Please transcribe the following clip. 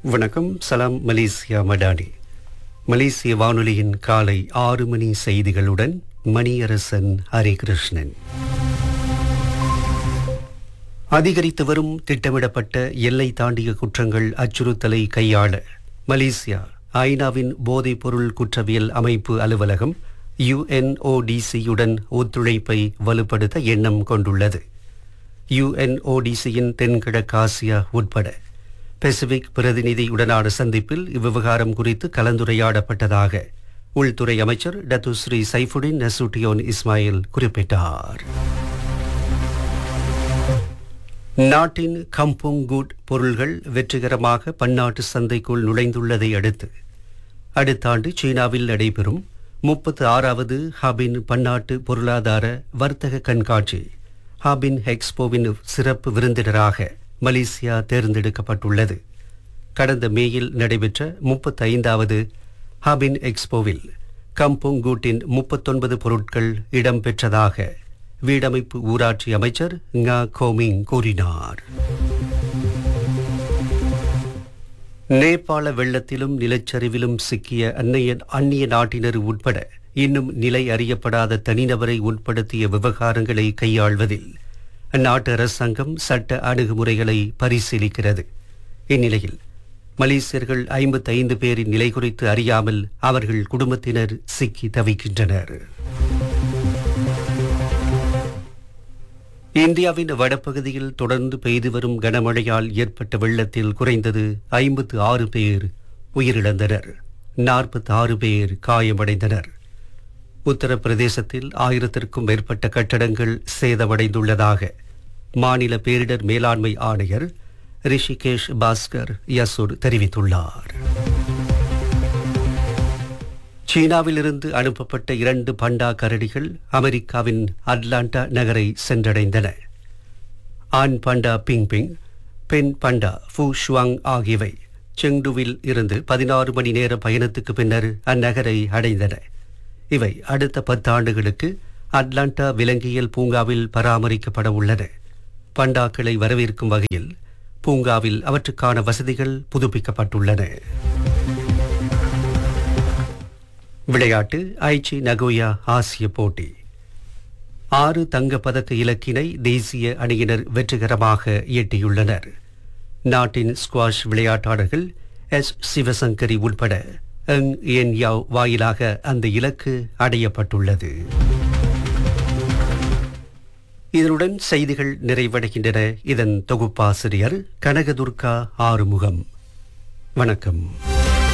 வணக்கம் சலாம் மலேசியா மடானி மலேசிய வானொலியின் காலை ஆறு மணி செய்திகளுடன் மணியரசன் ஹரிகிருஷ்ணன் அதிகரித்து வரும் திட்டமிடப்பட்ட எல்லை தாண்டிய குற்றங்கள் அச்சுறுத்தலை கையாள மலேசியா ஐநாவின் போதைப்பொருள் குற்றவியல் அமைப்பு அலுவலகம் யுஎன்ஓடிசியுடன் ஒத்துழைப்பை வலுப்படுத்த எண்ணம் கொண்டுள்ளது யுஎன்ஓடிசியின் தென்கிழக்காசியா உட்பட பசிபிக் பிரதிநிதியுடனான சந்திப்பில் இவ்விவகாரம் குறித்து கலந்துரையாடப்பட்டதாக உள்துறை அமைச்சர் டத்துஸ்ரீ சைஃபுடின் நசூட்டியோன் இஸ்மாயில் குறிப்பிட்டார் நாட்டின் கம்புங் குட் பொருள்கள் வெற்றிகரமாக பன்னாட்டு சந்தைக்குள் நுழைந்துள்ளதை அடுத்து அடுத்த ஆண்டு சீனாவில் நடைபெறும் முப்பத்து ஆறாவது ஹாபின் பன்னாட்டு பொருளாதார வர்த்தக கண்காட்சி ஹாபின் எக்ஸ்போவின் சிறப்பு விருந்தினராக மலேசியா தேர்ந்தெடுக்கப்பட்டுள்ளது கடந்த மேயில் நடைபெற்ற முப்பத்தி ஐந்தாவது ஹாபின் எக்ஸ்போவில் கம்புங் கூட்டின் முப்பத்தொன்பது பொருட்கள் இடம்பெற்றதாக வீடமைப்பு ஊராட்சி அமைச்சர் ngா கோமிங் கூறினார் நேபாள வெள்ளத்திலும் நிலச்சரிவிலும் சிக்கிய அந்நிய அந்நிய நாட்டினர் உட்பட இன்னும் நிலை அறியப்படாத தனிநபரை உட்படுத்திய விவகாரங்களை கையாள்வதில் அந்நாட்டு அரசாங்கம் சட்ட அணுகுமுறைகளை பரிசீலிக்கிறது இந்நிலையில் மலேசியர்கள் ஐம்பத்தைந்து பேரின் நிலை குறித்து அறியாமல் அவர்கள் குடும்பத்தினர் சிக்கி தவிக்கின்றனர் இந்தியாவின் வடபகுதியில் தொடர்ந்து பெய்து வரும் கனமழையால் ஏற்பட்ட வெள்ளத்தில் குறைந்தது ஐம்பத்து ஆறு பேர் உயிரிழந்தனர் நாற்பத்தி ஆறு பேர் காயமடைந்தனர் உத்தரப்பிரதேசத்தில் ஆயிரத்திற்கும் மேற்பட்ட கட்டடங்கள் சேதமடைந்துள்ளதாக மாநில பேரிடர் மேலாண்மை ஆணையர் ரிஷிகேஷ் பாஸ்கர் யசூர் தெரிவித்துள்ளார் சீனாவிலிருந்து அனுப்பப்பட்ட இரண்டு பண்டா கரடிகள் அமெரிக்காவின் அட்லாண்டா நகரை சென்றடைந்தன ஆண் பண்டா பிங்பிங் பெண் பண்டா ஃபு ஷுவாங் ஆகியவை செங்டுவில் இருந்து பதினாறு மணி நேர பயணத்துக்கு பின்னர் அந்நகரை அடைந்தன இவை அடுத்த பத்தாண்டுகளுக்கு அட்லாண்டா விலங்கியல் பூங்காவில் பராமரிக்கப்பட உள்ளன பண்டாக்களை வரவேற்கும் வகையில் பூங்காவில் அவற்றுக்கான வசதிகள் புதுப்பிக்கப்பட்டுள்ளன விளையாட்டு ஐச்சி நகோயா ஆசிய போட்டி ஆறு தங்கப்பதக்க இலக்கினை தேசிய அணியினர் வெற்றிகரமாக எட்டியுள்ளனர் நாட்டின் ஸ்குவாஷ் விளையாட்டாளர்கள் எஸ் சிவசங்கரி உட்பட எங் என் யாவ் வாயிலாக அந்த இலக்கு அடையப்பட்டுள்ளது இதனுடன் செய்திகள் நிறைவடைகின்றன இதன் தொகுப்பாசிரியர் கனகதுர்கா ஆறுமுகம் வணக்கம்